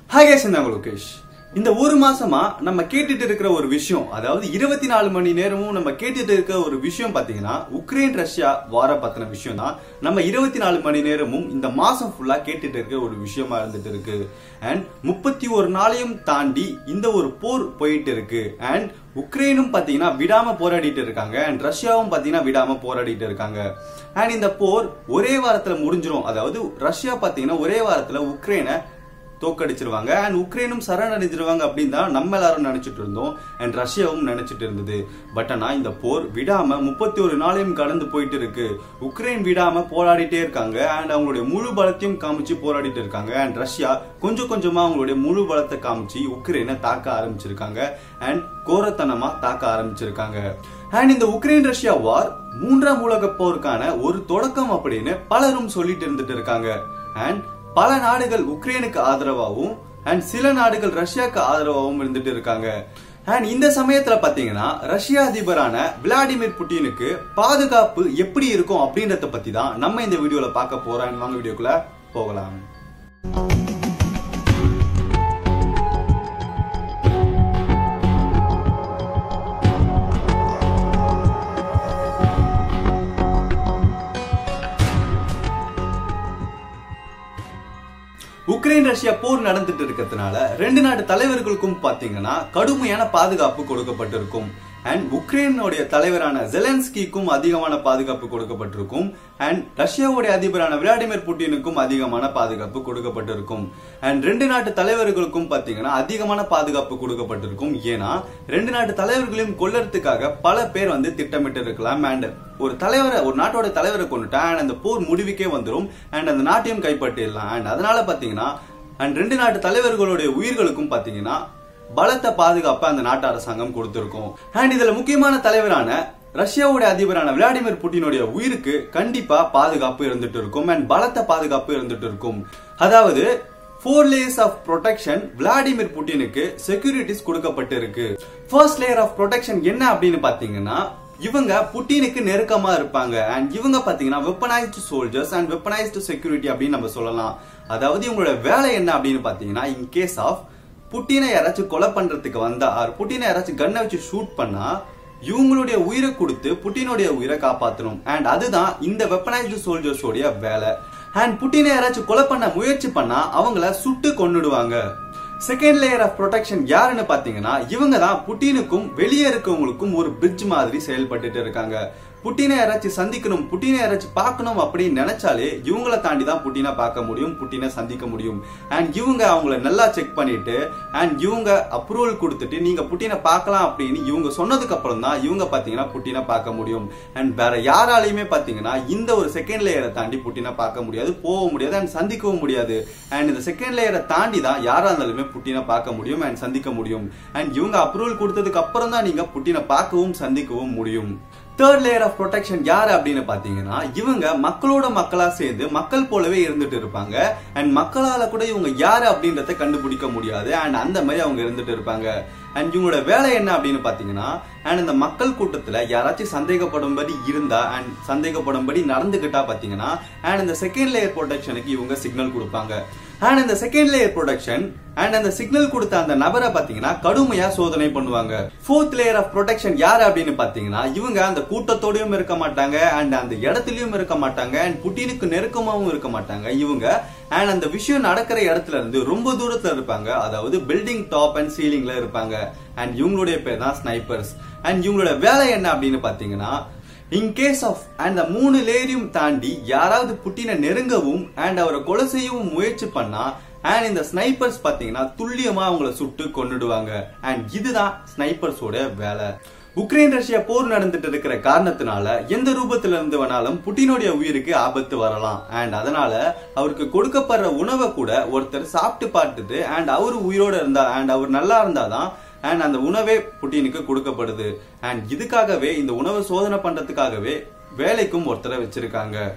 hi guys நான் லோகேஷ் இந்த ஒரு மாசமா நம்ம கேட்டுட்டு இருக்கிற ஒரு விஷயம் அதாவது இருபத்தி நாலு மணி நேரமும் நம்ம கேட்டுட்டு இருக்கிற ஒரு விஷயம் பாத்தீங்கன்னா உக்ரைன் ரஷ்யா வார பத்தின விஷயம் தான் நம்ம இருபத்தி நாலு மணி நேரமும் இந்த மாசம் ஃபுல்லா கேட்டுட்டு இருக்கிற ஒரு விஷயமா இருந்துட்டு இருக்கு அண்ட் முப்பத்தி ஒரு நாளையும் தாண்டி இந்த ஒரு போர் போயிட்டு இருக்கு அண்ட் உக்ரைனும் பாத்தீங்கன்னா விடாம போராடிட்டு இருக்காங்க அண்ட் ரஷ்யாவும் பாத்தீங்கன்னா விடாம போராடிட்டு இருக்காங்க அண்ட் இந்த போர் ஒரே வாரத்துல முடிஞ்சிரும் அதாவது ரஷ்யா பாத்தீங்கன்னா ஒரே வாரத்துல உக்ரைனை தோக்கடிச்சிருவாங்க அண்ட் உக்ரைனும் சரணடைஞ்சிருவாங்க அப்படின்னு தான் நம்ம எல்லாரும் நினைச்சிட்டு இருந்தோம் அண்ட் ரஷ்யாவும் நினைச்சிட்டு இருந்தது பட் ஆனா இந்த போர் விடாம முப்பத்தி ஒரு நாளையும் கடந்து போயிட்டு இருக்கு உக்ரைன் விடாம போராடிட்டே இருக்காங்க அண்ட் அவங்களுடைய முழு பலத்தையும் காமிச்சு போராடிட்டு இருக்காங்க அண்ட் ரஷ்யா கொஞ்சம் கொஞ்சமா அவங்களுடைய முழு பலத்தை காமிச்சு உக்ரைனை தாக்க ஆரம்பிச்சிருக்காங்க அண்ட் கோரத்தனமா தாக்க ஆரம்பிச்சிருக்காங்க அண்ட் இந்த உக்ரைன் ரஷ்யா வார் மூன்றாம் உலக போருக்கான ஒரு தொடக்கம் அப்படின்னு பலரும் சொல்லிட்டு இருந்துட்டு இருக்காங்க அண்ட் பல நாடுகள் உக்ரைனுக்கு ஆதரவாகவும் அண்ட் சில நாடுகள் ரஷ்யாவுக்கு ஆதரவாகவும் இருந்துட்டு இருக்காங்க அண்ட் இந்த சமயத்துல பாத்தீங்கன்னா ரஷ்யா அதிபரான விளாடிமிர் புட்டினுக்கு பாதுகாப்பு எப்படி இருக்கும் அப்படின்றத பத்தி தான் நம்ம இந்த வீடியோல பார்க்க போறோம் வாங்க வீடியோக்குள்ள போகலாம் உக்ரைன் ரஷ்யா போர் நடந்துட்டு இருக்கிறதுனால ரெண்டு நாட்டு தலைவர்களுக்கும் பாத்தீங்கன்னா கடுமையான பாதுகாப்பு கொடுக்கப்பட்டிருக்கும் அண்ட் உக்ரைனுடைய தலைவரான ஜெலன்ஸ்கிக்கும் அதிகமான பாதுகாப்பு கொடுக்கப்பட்டிருக்கும் அண்ட் ரஷ்யாவுடைய அதிபரான விளாடிமிர் புட்டினுக்கும் அதிகமான பாதுகாப்பு கொடுக்கப்பட்டிருக்கும் அண்ட் ரெண்டு நாட்டு தலைவர்களுக்கும் பாத்தீங்கன்னா அதிகமான பாதுகாப்பு கொடுக்கப்பட்டிருக்கும் ஏன்னா ரெண்டு நாட்டு தலைவர்களையும் கொல்லறதுக்காக பல பேர் வந்து திட்டமிட்டு இருக்கலாம் அண்ட் ஒரு தலைவரை ஒரு நாட்டோட தலைவரை கொண்டுட்டா அண்ட் அந்த போர் முடிவுக்கே வந்துடும் அண்ட் அந்த நாட்டையும் கைப்பற்றிடலாம் அண்ட் அதனால பாத்தீங்கன்னா அண்ட் ரெண்டு நாட்டு தலைவர்களுடைய உயிர்களுக்கும் பாத்தீங்கன்னா பலத்த பாதுகாப்பை அந்த நாட்டு அரசாங்கம் கொடுத்திருக்கும் அண்ட் இதுல முக்கியமான தலைவரான ரஷ்யாவுடைய அதிபரான விளாடிமிர் புட்டினுடைய உயிருக்கு கண்டிப்பா பாதுகாப்பு இருந்துட்டு இருக்கும் அண்ட் பலத்த பாதுகாப்பு இருந்துட்டு இருக்கும் அதாவது four layers of protection Vladimir புட்டினுக்கு செக்யூரிட்டிஸ் கொடுக்கப்பட்டு இருக்கு ஃபர்ஸ்ட் லேயர் ஆஃப் ப்ரொடெக்ஷன் என்ன அப்படின்னு பாத்தீங்கன்னா இவங்க புட்டினுக்கு நெருக்கமா இருப்பாங்க அண்ட் இவங்க பாத்தீங்கன்னா weaponised soldiers and weaponised security அப்படின்னு நம்ம சொல்லலாம் அதாவது இவங்களோட வேலை என்ன அப்படின்னு பாத்தீங்கன்னா இன் கேஸ் ஆஃப் புட்டினை யாராச்சும் கொலை பண்றதுக்கு வந்தா ஆர் புட்டினை யாராச்சும் கண்ணை வச்சு ஷூட் பண்ணா இவங்களுடைய உயிரை கொடுத்து புட்டினுடைய உயிரை காப்பாற்றணும் அண்ட் அதுதான் இந்த வெப்பனைஸ்டு சோல்ஜர்ஸோடைய வேலை அண்ட் புட்டினை யாராச்சும் கொலை பண்ண முயற்சி பண்ணா அவங்கள சுட்டு கொன்னுடுவாங்க செகண்ட் லேயர் ஆஃப் ப்ரொடெக்ஷன் யாருன்னு பாத்தீங்கன்னா இவங்க தான் புட்டினுக்கும் வெளியே இருக்கவங்களுக்கும் ஒரு பிரிட்ஜ் மாதிரி செயல்பட்டுட்டு இருக்காங்க புட்டினை யாராச்சும் சந்திக்கணும் புட்டினை யாராச்சும் பார்க்கணும் அப்படின்னு நினைச்சாலே இவங்களை தாண்டி தான் புட்டினை பார்க்க முடியும் புட்டினை சந்திக்க முடியும் அண்ட் இவங்க அவங்கள நல்லா செக் பண்ணிட்டு அண்ட் இவங்க அப்ரூவல் கொடுத்துட்டு நீங்க புட்டினை பார்க்கலாம் அப்படின்னு இவங்க சொன்னதுக்கு அப்புறம் தான் இவங்க பாத்தீங்கன்னா புட்டினை பார்க்க முடியும் அண்ட் வேற யாராலையுமே பாத்தீங்கன்னா இந்த ஒரு செகண்ட் லேயரை தாண்டி புட்டினை பார்க்க முடியாது போக முடியாது அண்ட் சந்திக்கவும் முடியாது அண்ட் இந்த செகண்ட் லேயரை தாண்டி தான் யாரா இருந்தாலுமே புட்டினை பார்க்க முடியும் அண்ட் சந்திக்க முடியும் அண்ட் இவங்க அப்ரூவல் கொடுத்ததுக்கு அப்புறம் தான் நீங்க புட்டினை பார்க்கவும் சந்திக்கவும் முடியும் தேர்ட் லேயர் ஆஃப் ப்ரொடெக்ஷன் யார் அப்படின்னு பாத்தீங்கன்னா இவங்க மக்களோட மக்களா சேர்ந்து மக்கள் போலவே இருந்துட்டு இருப்பாங்க அண்ட் மக்களால கூட இவங்க யாரு அப்படின்றத கண்டுபிடிக்க முடியாது அண்ட் அந்த மாதிரி அவங்க இருந்துட்டு இருப்பாங்க அண்ட் இவங்களோட வேலை என்ன அப்படின்னு பாத்தீங்கன்னா அண்ட் இந்த மக்கள் கூட்டத்துல யாராச்சும் சந்தேகப்படும்படி இருந்தா அண்ட் சந்தேகப்படும்படி நடந்துகிட்டா பாத்தீங்கன்னா அண்ட் இந்த செகண்ட் லேயர் ப்ரொடெக்ஷனுக்கு இவங்க சிக்னல் கொடுப்பாங்க அண்ட் இந்த செகண்ட் லேயர் ப்ரொடெக்ஷன் அண்ட் அந்த சிக்னல் கொடுத்த அந்த நபரை பாத்தீங்கன்னா கடுமையா சோதனை பண்ணுவாங்க ஃபோர்த் லேயர் ஆஃப் ப்ரொடெக்ஷன் யார் அப்படின்னு பாத்தீங்கன்னா இவங்க அந்த கூட்டத்தோடயும் இருக்க மாட்டாங்க அண்ட் அந்த இடத்துலயும் இருக்க மாட்டாங்க அண்ட் புட்டினுக்கு நெருக்கமாவும் இருக்க மாட்டாங்க இவங்க அண்ட் அந்த விஷயம் நடக்கிற இடத்துல இருந்து ரொம்ப தூரத்துல இருப்பாங்க அதாவது பில்டிங் டாப் அண்ட் சீலிங்ல இருப்பாங்க அண்ட் இவங்களுடைய பேர் தான் ஸ்னைப்பர்ஸ் அண்ட் இவங்களோட வேலை என்ன அப்படின்னு பாத்தீங்கன்னா இன் கேஸ் ஆஃப் அந்த மூணு லேயரையும் தாண்டி யாராவது புட்டினை நெருங்கவும் அண்ட் அவரை கொலை செய்யவும் முயற்சி பண்ணா அண்ட் இந்த ஸ்னைப்பர்ஸ் பாத்தீங்கன்னா துல்லியமா அவங்கள சுட்டு கொண்டுடுவாங்க அண்ட் இதுதான் ஸ்னைப்பர்ஸோட வேலை உக்ரைன் ரஷ்யா போர் நடந்துட்டு இருக்கிற காரணத்தினால எந்த ரூபத்துல இருந்து வேணாலும் புட்டினுடைய உயிருக்கு ஆபத்து வரலாம் அண்ட் அதனால அவருக்கு கொடுக்கப்படுற உணவை கூட ஒருத்தர் சாப்பிட்டு பார்த்துட்டு அண்ட் அவர் உயிரோட இருந்தா அண்ட் அவர் நல்லா இருந்தாதான் அண்ட் அந்த உணவே புட்டினுக்கு கொடுக்கப்படுது அண்ட் இதுக்காகவே இந்த உணவை சோதனை பண்றதுக்காகவே வேலைக்கும் ஒருத்தரை வச்சிருக்காங்க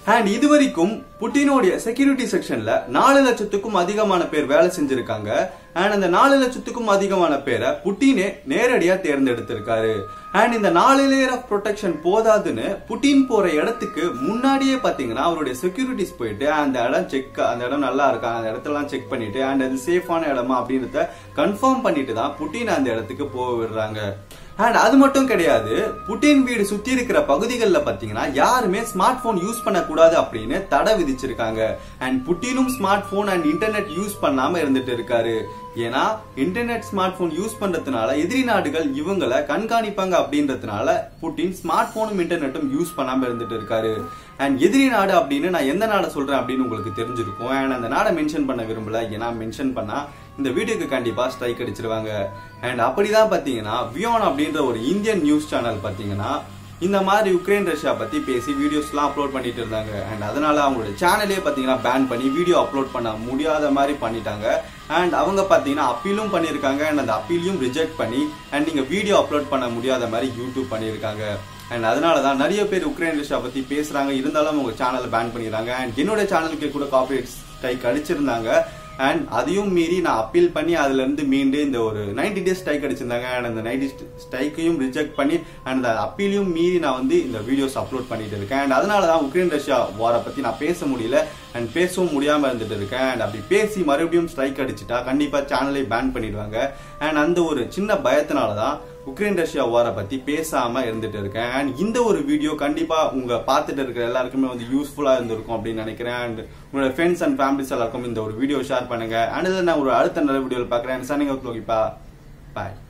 அண்ட் இதுவரைக்கும் புட்டினோடைய செக்யூரிட்டி செக்ஷன்ல நாலு லட்சத்துக்கும் அதிகமான பேர் வேலை செஞ்சிருக்காங்க அண்ட் அந்த நாலு லட்சத்துக்கும் அதிகமான பேரை புட்டினே நேரடியா தேர்ந்தெடுத்திருக்காரு அண்ட் இந்த நாலு லேயர் ஆஃப் ப்ரொடெக்ஷன் போதாதுன்னு புட்டின் போற இடத்துக்கு முன்னாடியே பாத்தீங்கன்னா அவருடைய செக்யூரிட்டிஸ் போயிட்டு அந்த இடம் செக் அந்த இடம் நல்லா இருக்கா அந்த இடத்தெல்லாம் செக் பண்ணிட்டு அண்ட் அது சேஃபான இடமா அப்படின்றத கன்ஃபார்ம் பண்ணிட்டு தான் புட்டின் அந்த இடத்துக்கு போக விடுறாங்க அண்ட் அது மட்டும் கிடையாது புட்டின் வீடு சுத்தி இருக்கிற பகுதிகளில் பாத்தீங்கன்னா யாருமே ஸ்மார்ட் போன் யூஸ் பண்ணக்கூடாது அப்படின்னு தடை விதிச்சிருக்காங்க அண்ட் புட்டினும் smart phone and internet use பண்ணாம இருந்துட்டு இருக்காரு ஏன்னா இன்டர்நெட் ஸ்மார்ட் போன் யூஸ் பண்றதுனால எதிரி நாடுகள் இவங்களை கண்காணிப்பாங்க அப்படின்றதுனால புட்டின் ஸ்மார்ட் போனும் இன்டர்நெட்டும் யூஸ் பண்ணாம இருந்துட்டு இருக்காரு அண்ட் எதிரி நாடு அப்படின்னு நான் எந்த நாடை சொல்றேன் அப்படின்னு உங்களுக்கு தெரிஞ்சிருக்கும் அண்ட் அந்த நாடை மென்ஷன் பண்ண விரும்பல ஏன்னா மென்ஷன் பண்ணா இந்த வீடியோக்கு கண்டிப்பா ஸ்ட்ரைக் அடிச்சிருவாங்க அண்ட் அப்படிதான் பாத்தீங்கன்னா வியோன் அப்படின்ற ஒரு இந்தியன் நியூஸ் சேனல் பாத்தீங்கன்னா இந்த மாதிரி உக்ரைன் ரஷ்யா பத்தி பேசி வீடியோஸ்லாம் அப்லோட் பண்ணிட்டு இருந்தாங்க அண்ட் அதனால அவங்களோட சேனலே பாத்தீங்கன்னா பேன் பண்ணி வீடியோ அப்லோட் பண்ண முடியாத மாதிரி பண்ணிட்டாங்க அண்ட் அவங்க பாத்தீங்கன்னா அப்பீலும் பண்ணியிருக்காங்க அண்ட் அந்த அப்பீலையும் ரிஜெக்ட் பண்ணி அண்ட் நீங்க வீடியோ அப்லோட் பண்ண முடியாத மாதிரி யூடியூப் பண்ணியிருக்காங்க அண்ட் அதனால தான் நிறைய பேர் உக்ரைன் ரஷ்யா பத்தி பேசுறாங்க இருந்தாலும் உங்க சேனலை பேன் பண்ணிடுறாங்க அண்ட் என்னோட சேனலுக்கு கூட காப்பிரைட் ஸ்ட்ரைக் அடிச்சிருந்தாங்க அண்ட் அதையும் மீறி நான் அப்பீல் பண்ணி அதுல இருந்து மீண்டு இந்த ஒரு நைன்டி டேஸ் ஸ்ட்ரைக் அடிச்சிருந்தாங்க அண்ட் அந்த நைன்டி ஸ்ட்ரைக்கையும் ரிஜெக்ட் பண்ணி அண்ட் அந்த அப்பீலையும் மீறி நான் வந்து இந்த வீடியோஸ் அப்லோட் பண்ணிட்டு இருக்கேன் அண்ட் அதனால தான் உக்ரைன் ரஷ்யா வாரை பத்தி நான் பேச முடியல அண்ட் பேசவும் முடியாம இருந்துட்டு இருக்கேன் அண்ட் அப்படி பேசி மறுபடியும் ஸ்ட்ரைக் அடிச்சுட்டா கண்டிப்பா சேனலை பேன் பண்ணிடுவாங்க அண்ட் அந்த ஒரு சின்ன பயத்தினால தான் உக்ரைன் ரஷ்யா வாரை பத்தி பேசாம இருந்துட்டு இருக்கேன் அண்ட் இந்த ஒரு வீடியோ கண்டிப்பா உங்க பார்த்துட்டு இருக்கிற எல்லாருக்குமே வந்து யூஸ்ஃபுல்லா இருந்திருக்கும் அப்படின்னு நினைக்கிறேன் அண்ட் உங்களோட ஃப்ரெண்ட்ஸ் அண்ட் ஃபேமிலிஸ் எல்லாருக்கும் இந்த ஒரு வீடியோ ஷேர் பண்ணுங்க அண்ட் நான் ஒரு அடுத்த நல்ல வீடியோவில் பார்க்குறேன் சனிங் அவுட் லோகிப்பா பாய்